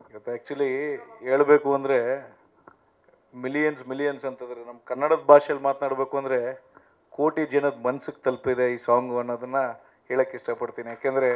ಇವತ್ತು ಆ್ಯಕ್ಚುಲಿ ಹೇಳಬೇಕು ಅಂದರೆ ಮಿಲಿಯನ್ಸ್ ಮಿಲಿಯನ್ಸ್ ಅಂತಂದರೆ ನಮ್ಮ ಕನ್ನಡದ ಭಾಷೆಯಲ್ಲಿ ಮಾತನಾಡಬೇಕು ಅಂದರೆ ಕೋಟಿ ಜನದ ಮನ್ಸಿಗೆ ತಲುಪಿದೆ ಈ ಸಾಂಗು ಅನ್ನೋದನ್ನ ಹೇಳಕ್ಕೆ ಇಷ್ಟಪಡ್ತೀನಿ ಯಾಕೆಂದರೆ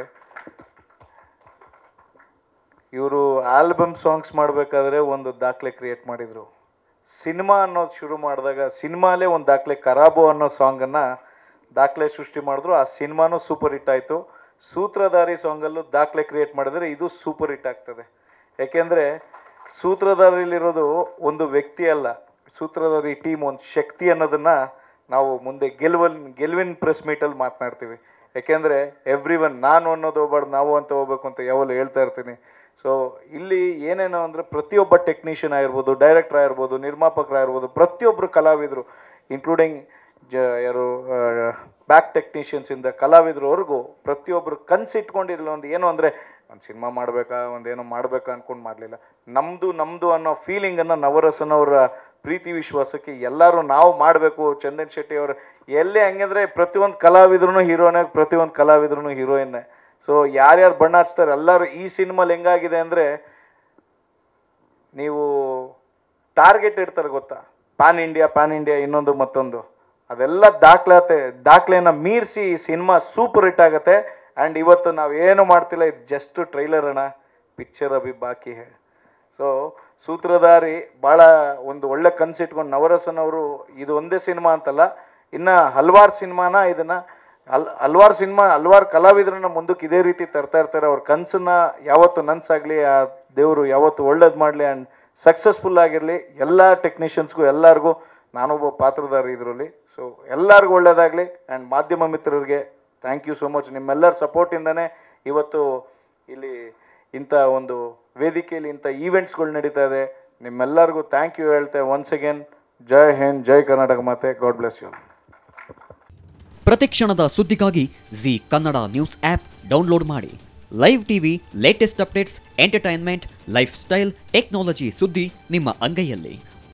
ಇವರು ಆಲ್ಬಮ್ ಸಾಂಗ್ಸ್ ಮಾಡಬೇಕಾದ್ರೆ ಒಂದು ದಾಖಲೆ ಕ್ರಿಯೇಟ್ ಮಾಡಿದರು ಸಿನಿಮಾ ಅನ್ನೋದು ಶುರು ಮಾಡಿದಾಗ ಸಿನಿಮಾಲೇ ಒಂದು ದಾಖಲೆ ಕರಾಬೋ ಅನ್ನೋ ಸಾಂಗನ್ನು ದಾಖಲೆ ಸೃಷ್ಟಿ ಮಾಡಿದ್ರು ಆ ಸಿನಿಮಾನೂ ಸೂಪರ್ ಹಿಟ್ ಆಯಿತು ಸೂತ್ರಧಾರಿ ಸಾಂಗಲ್ಲೂ ದಾಖಲೆ ಕ್ರಿಯೇಟ್ ಮಾಡಿದರೆ ಇದು ಸೂಪರ್ ಹಿಟ್ ಆಗ್ತದೆ ಯಾಕೆಂದರೆ ಸೂತ್ರಧಾರಿಲಿರೋದು ಒಂದು ವ್ಯಕ್ತಿ ಅಲ್ಲ ಸೂತ್ರಧಾರಿ ಟೀಮ್ ಒಂದು ಶಕ್ತಿ ಅನ್ನೋದನ್ನ ನಾವು ಮುಂದೆ ಗೆಲುವನ್ ಗೆಲುವಿನ ಪ್ರೆಸ್ ಮೀಟಲ್ಲಿ ಮಾತನಾಡ್ತೀವಿ ಯಾಕೆಂದರೆ ಎವ್ರಿ ಒನ್ ನಾನು ಅನ್ನೋದು ಹೋಗ್ಬಾರ್ದು ನಾವು ಅಂತ ಹೋಗ್ಬೇಕು ಅಂತ ಯಾವಾಗಲೂ ಹೇಳ್ತಾ ಇರ್ತೀನಿ ಸೊ ಇಲ್ಲಿ ಏನೇನು ಅಂದರೆ ಪ್ರತಿಯೊಬ್ಬ ಟೆಕ್ನಿಷಿಯನ್ ಆಗಿರ್ಬೋದು ಡೈರೆಕ್ಟರ್ ಆಗಿರ್ಬೋದು ನಿರ್ಮಾಪಕರಾಗಿರ್ಬೋದು ಪ್ರತಿಯೊಬ್ಬರು ಕಲಾವಿದರು ಇನ್ಕ್ಲೂಡಿಂಗ್ ಜ ಯಾರು ಬ್ಯಾಕ್ ಟೆಕ್ನಿಷಿಯನ್ಸಿಂದ ಕಲಾವಿದರವರೆಗೂ ಪ್ರತಿಯೊಬ್ಬರು ಕನ್ಸಿಟ್ಕೊಂಡಿದ್ದಿಲ್ಲ ಒಂದು ಏನು ಅಂದರೆ ಒಂದು ಸಿನಿಮಾ ಮಾಡಬೇಕಾ ಒಂದೇನೋ ಮಾಡಬೇಕಾ ಅಂದ್ಕೊಂಡು ಮಾಡಲಿಲ್ಲ ನಮ್ಮದು ನಮ್ಮದು ಅನ್ನೋ ಫೀಲಿಂಗನ್ನು ನವರಸನವರ ಪ್ರೀತಿ ವಿಶ್ವಾಸಕ್ಕೆ ಎಲ್ಲರೂ ನಾವು ಮಾಡಬೇಕು ಚಂದನ್ ಶೆಟ್ಟಿ ಅವರು ಎಲ್ಲೇ ಹಂಗಂದ್ರೆ ಪ್ರತಿಯೊಂದು ಕಲಾವಿದ್ರು ಹೀರೋನೇ ಪ್ರತಿಯೊಂದು ಕಲಾವಿದ್ರು ಹೀರೋಯಿನ್ನೇ ಸೊ ಯಾರ್ಯಾರು ಬಣ್ಣ ಹಚ್ತಾರೆ ಎಲ್ಲರೂ ಈ ಸಿನಿಮಾಲಿ ಹೆಂಗಾಗಿದೆ ಅಂದರೆ ನೀವು ಟಾರ್ಗೆಟ್ ಇಡ್ತಾರೆ ಗೊತ್ತಾ ಪ್ಯಾನ್ ಇಂಡಿಯಾ ಪ್ಯಾನ್ ಇಂಡಿಯಾ ಇನ್ನೊಂದು ಮತ್ತೊಂದು ಅದೆಲ್ಲ ದಾಖಲಾತೆ ದಾಖಲೆನ ಮೀರಿಸಿ ಈ ಸಿನಿಮಾ ಸೂಪರ್ ಹಿಟ್ ಆಗುತ್ತೆ ಆ್ಯಂಡ್ ಇವತ್ತು ನಾವು ಏನು ಮಾಡ್ತಿಲ್ಲ ಇದು ಜಸ್ಟ್ ಟ್ರೈಲರ್ ಅಣ್ಣ ಪಿಕ್ಚರ್ ಅಭಿ ಬಾಕಿ ಹೇ ಸೊ ಸೂತ್ರಧಾರಿ ಭಾಳ ಒಂದು ಒಳ್ಳೆ ಕನ್ಸಿಟ್ಕೊಂಡು ನವರಸನ್ ಅವರು ಇದು ಒಂದೇ ಸಿನಿಮಾ ಅಂತಲ್ಲ ಇನ್ನು ಹಲವಾರು ಸಿನಿಮಾನ ಇದನ್ನು ಹಲ್ ಹಲ್ವಾರು ಸಿನಿಮಾ ಹಲ್ವಾರು ಕಲಾವಿದರನ್ನ ಮುಂದಕ್ಕೆ ಇದೇ ರೀತಿ ತರ್ತಾ ಇರ್ತಾರೆ ಅವ್ರ ಕನಸನ್ನ ಯಾವತ್ತು ನನ್ಸಾಗಲಿ ಆ ದೇವರು ಯಾವತ್ತು ಒಳ್ಳೇದು ಮಾಡಲಿ ಆ್ಯಂಡ್ ಸಕ್ಸಸ್ಫುಲ್ ಆಗಿರಲಿ ಎಲ್ಲ ಟೆಕ್ನಿಷಿಯನ್ಸ್ಗೂ ಎಲ್ಲರಿಗೂ ನಾನೊಬ್ಬ ಪಾತ್ರಧಾರಿ ಇದರಲ್ಲಿ ಸೊ ಎಲ್ಲರಿಗೂ ಒಳ್ಳೇದಾಗಲಿ ಆ್ಯಂಡ್ ಮಾಧ್ಯಮ ಮಿತ್ರರಿಗೆ ಥ್ಯಾಂಕ್ ಯು ಸೋ ಮಚ್ ನಿಮ್ಮೆಲ್ಲರ ಸಪೋರ್ಟಿಂದನೇ ಇವತ್ತು ಇಲ್ಲಿ ಇಂಥ ಒಂದು ವೇದಿಕೆಯಲ್ಲಿ ಇಂಥ ಈವೆಂಟ್ಸ್ಗಳು ನಡೀತಾ ಇದೆ ನಿಮ್ಮೆಲ್ಲರಿಗೂ ಥ್ಯಾಂಕ್ ಯು ಹೇಳ್ತೆ ಒನ್ಸ್ ಅಗೇನ್ ಜೈ ಹಿಂದ್ ಜೈ ಕರ್ನಾಟಕ ಮಾತೆ ಗಾಡ್ ಬ್ಲೆಸ್ ಯು ಪ್ರತಿಕ್ಷಣದ ಸುದ್ದಿಗಾಗಿ Zee Kannada news app download ಮಾಡಿ live TV latest updates entertainment lifestyle technology ಸುದ್ದಿ ನಿಮ್ಮ ಅಂಗೈಯಲ್ಲಿ